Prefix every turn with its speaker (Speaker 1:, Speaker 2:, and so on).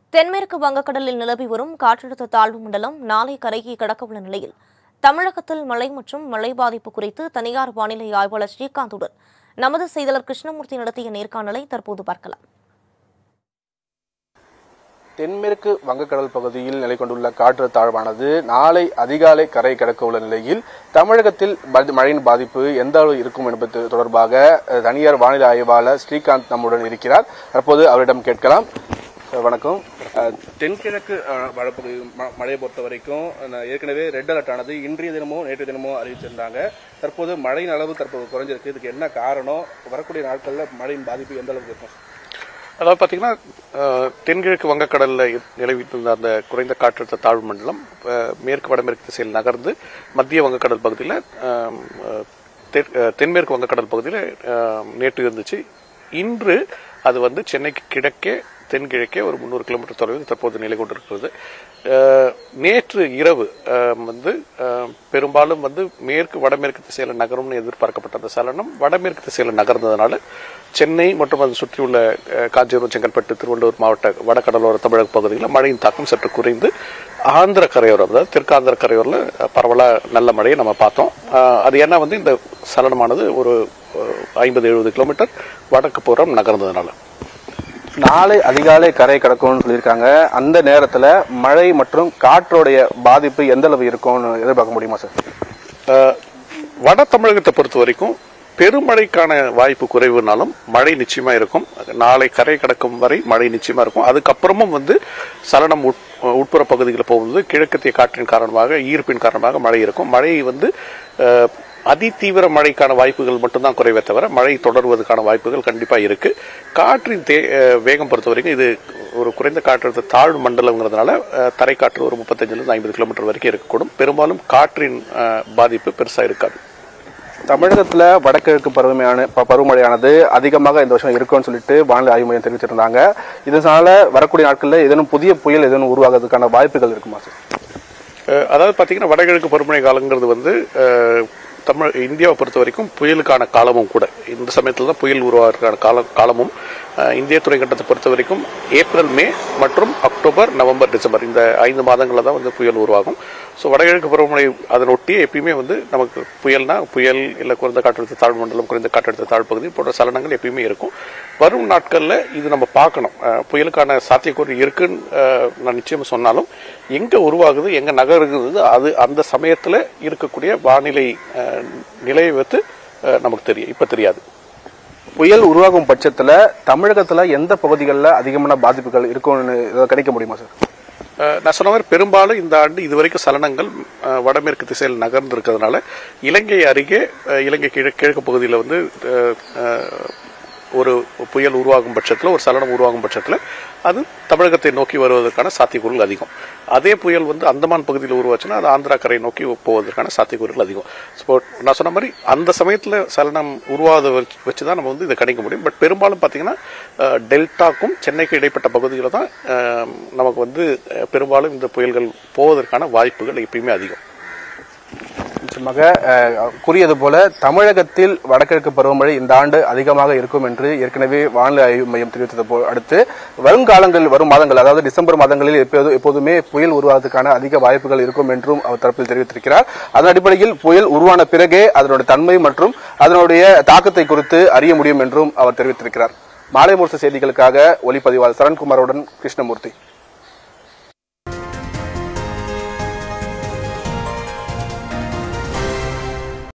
Speaker 1: தென்மேற்கு வங்கக்கடலில் நிலவி வரும் காற்றழுத்த தாழ்வு மண்டலம் நாளை கரையை கடக்கவுள்ள நிலையில் தமிழகத்தில் மழை மற்றும் மழை பாதிப்பு குறித்து தனியார் வானிலை ஆய்வாளர் ஸ்ரீகாந்துடன் நமது செய்தியாளர் கிருஷ்ணமூர்த்தி நடத்திய நேர்காணலை தற்போது பார்க்கலாம்
Speaker 2: தென்மேற்கு வங்கக்கடல் பகுதியில் நிலை கொண்டுள்ள காற்று தாழ்வானது நாளை அதிகாலை கரை கடக்க உள்ள நிலையில் தமிழகத்தில் ப- மழையின் பாதிப்பு எந்த அளவு இருக்கும் என்பது தொடர்பாக அஹ், தனியார் வானிலை ஆய்வாளர் ஸ்ரீகாந்த் நம்முடன் இருக்கிறார் தற்போது அவரிடம் கேட்கலாம் சார், வணக்கம் அஹ், தென்கிழக்கு அஹ், வடபகுதி ம- மழையை பொறுத்த வரைக்கும் அஹ், ஏற்கனவே ரெட் அலர்ட் ஆனது இன்றைய தினமும் நேற்று தினமும் அறிவிச்சிருந்தாங்க தற்போது மழையின் அளவு தற்போது குறைஞ்சிருக்கு இதுக்கு என்ன காரணம் வரக்கூடிய நாட்களில் மழையின் பாதிப்பு எந்த அளவுக்கு இருக்கும்
Speaker 3: அதாவது பார்த்தீங்கன்னா அஹ், தென்கிழக்கு வங்கக்கடலில் நிலவிட்டு இருந்த அந்த குறைந்த காற்றழுத்த தாழ்வு மண்டலம் அஹ், மேற்கு வடமேற்கு திசையில் நகர்ந்து மத்திய வங்கக்கடல் பகுதியில் அஹ், அஹ், தென்- அஹ், தென்மேற்கு வங்கக்கடல் பகுதியில் அஹ், நேற்று இருந்துச்சு இன்று அது வந்து சென்னைக்கு கிழக்கே தென்கிழக்கே ஒரு முந்நூறு கிலோமீட்டர் தொலைவில் தற்போது நிலை கொண்டிருக்கிறது அஹ், நேற்று இரவு அஹ், வந்து அஹ், பெரும்பாலும் வந்து மேற்கு வடமேற்கு திசையில் நகரும்னு எதிர்பார்க்கப்பட்ட அந்த சலனம் வடமேற்கு திசையில் நகர்ந்ததுனால சென்னை மற்றும் அதை சுற்றியுள்ள அஹ், காஞ்சிபுரம் செங்கல்பட்டு திருவள்ளூர் மாவட்ட வடகடலோர தமிழக பகுதிகளில் மழையின் தாக்கம் சற்று குறைந்து ஆந்திர கரையோரம் அதாவது தெற்கு ஆந்திர கரையோரில் பரவலாக நல்ல மழையை நம்ம பார்த்தோம் அஹ், அது ஏன்னா வந்து இந்த சலனமானது ஒரு ஐம்பது எழுபது கிலோமீட்டர் வடக்கு புறம் நகர்ந்ததுனால
Speaker 2: நாளை அதிகாலை கரை கடக்கும்னு சொல்லியிருக்காங்க அந்த நேரத்துல மழை மற்றும் காற்றோடைய பாதிப்பு எந்த அளவு இருக்கும்னு எதிர்பார்க்க முடியுமா சார்
Speaker 3: அஹ், வட தமிழகத்தை பொறுத்த வரைக்கும் பெருமழைக்கான வாய்ப்பு குறைவுனாலும் மழை நிச்சயமா இருக்கும் நாளை கரை கடக்கும் வரை மழை நிச்சயமா இருக்கும் அதுக்கப்புறமும் வந்து சலனம் உட்- உட்புற பகுதிகளில் போகும்போது கிழக்கத்திய காற்றின் காரணமாக ஈர்ப்பின் காரணமாக மழை இருக்கும் மழை வந்து அஹ், அதிதீவிர மழைக்கான வாய்ப்புகள் மட்டும்தான் குறைவே தவிர மழை தொடர்வதற்கான வாய்ப்புகள் கண்டிப்பா இருக்கு காற்றின் தே- அஹ், வேகம் பொறுத்த வரைக்கும் இது ஒரு குறைந்த காற்றழுத்த தாழ்வு மண்டலங்கிறதுனால அஹ், தரைக்காற்று ஒரு முப்பத்தஞ்சிலிருந்து ஐம்பது கிலோமீட்டர் வரைக்கும் இருக்கக்கூடும் பெரும்பாலும் காற்றின் அஹ், பாதிப்பு பெருசா இருக்காது
Speaker 2: தமிழகத்துல வடகிழக்கு பருவமையான ப- பருவமழையானது அதிகமாக இந்த வருஷம் இருக்கும்னு சொல்லிட்டு வானிலை ஆய்வு மையம் தெரிவிச்சிருந்தாங்க இதனால வரக்கூடிய நாட்கள்ல ஏதேனும் புதிய புயல் ஏதேனும் உருவாகிறதுக்கான வாய்ப்புகள் இருக்குமா சார்
Speaker 3: அஹ், அதாவது பாத்தீங்கன்னா வடகிழக்கு பருவமழை காலங்கிறது வந்து அஹ், தமிழ் இந்தியாவை பொறுத்த வரைக்கும் புயலுக்கான காலமும் கூட இந்த சமயத்தில் தான் புயல் உருவாகிறதுக்கான கால காலமும் அஹ், இந்திய துறைக்கண்டத்தை பொறுத்த வரைக்கும் ஏப்ரல் மே மற்றும் அக்டோபர் நவம்பர் டிசம்பர் இந்த ஐந்து மாதங்களில் தான் வந்து புயல் உருவாகும் ஸோ வடகிழக்கு பருவமழை அதனொட்டி எப்பயுமே வந்து நமக்கு புயல்னா புயல் இல்லை குறைந்த காற்றழுத்த தாழ்வு மண்டலம் குறைந்த காற்றழுத்த தாழ்வு பகுதி போன்ற சலனங்கள் எப்பயுமே இருக்கும் வரும் நாட்களில் இது நம்ம பார்க்கணும் அஹ், புயலுக்கான சாத்தியக்கூறு இருக்குன்னு அஹ், நான் நிச்சயம் சொன்னாலும் எங்க உருவாகுது எங்க நகருகிறது அது அந்த சமயத்துல இருக்கக்கூடிய வானிலை அஹ், நிலையை வைத்து அஹ், நமக்கு தெரியும் இப்ப தெரியாது
Speaker 2: புயல் உருவாகும் பட்சத்துல தமிழகத்துல எந்த பகுதிகளில் அதிகமான பாதிப்புகள் இருக்கும்னு ஏதாவது கணிக்க முடியுமா சார்
Speaker 3: அஹ், நான் சொன்ன மாதிரி பெரும்பாலும் இந்த ஆண்டு இதுவரைக்கும் சலனங்கள் அஹ், வடமேற்கு திசையில் நகர்ந்து இருக்கிறதுனால இலங்கை அருகே அஹ், இலங்கை கிழ கிழக்கு பகுதியில் வந்து அஹ், அஹ், ஒரு புயல் உருவாகும் பட்சத்தில் ஒரு சலனம் உருவாகும் பட்சத்தில் அது தமிழகத்தை நோக்கி வருவதற்கான சாத்தியக்கூறுகள் அதிகம் அதே புயல் வந்து அந்தமான் பகுதியில் உருவாச்சுன்னா அது ஆந்திரா கரை நோக்கி போவதற்கான சாத்தியக்கூறுகள் அதிகம் ஸோ நான் சொன்ன மாதிரி அந்த சமயத்தில் சலனம் உருவாத வச்சு தான் நம்ம வந்து இதை கணிக்க முடியும் பட் பெரும்பாலும் பார்த்தீங்கன்னா அஹ், டெல்டாக்கும் சென்னைக்கு இடைப்பட்ட பகுதியில் தான் அஹ், நமக்கு வந்து அஹ், பெரும்பாலும் இந்த புயல்கள் போவதற்கான வாய்ப்புகள் எப்பயுமே அதிகம்
Speaker 2: நிச்சயமாக அஹ், கூறியது போல தமிழகத்தில் வடகிழக்கு பருவமழை இந்த ஆண்டு அதிகமாக இருக்கும் என்று ஏற்கனவே வானிலை ஆய்வு மையம் தெரிவித்தது போ அடுத்து வருங்காலங்கள் வரும் மாதங்கள் அதாவது டிசம்பர் மாதங்களில் எப்போது எப்போதுமே புயல் உருவாவதற்கான அதிக வாய்ப்புகள் இருக்கும் என்றும் அவர் தரப்பில் தெரிவித்திருக்கிறார் அதன் அடிப்படையில் புயல் உருவான பிறகே அதனுடைய தன்மை மற்றும் அதனுடைய தாக்கத்தை குறித்து அறிய முடியும் என்றும் அவர் தெரிவித்திருக்கிறார் மாலை முரசு செய்திகளுக்காக ஒளிப்பதிவாளர் சரண்குமாருடன் கிருஷ்ணமூர்த்தி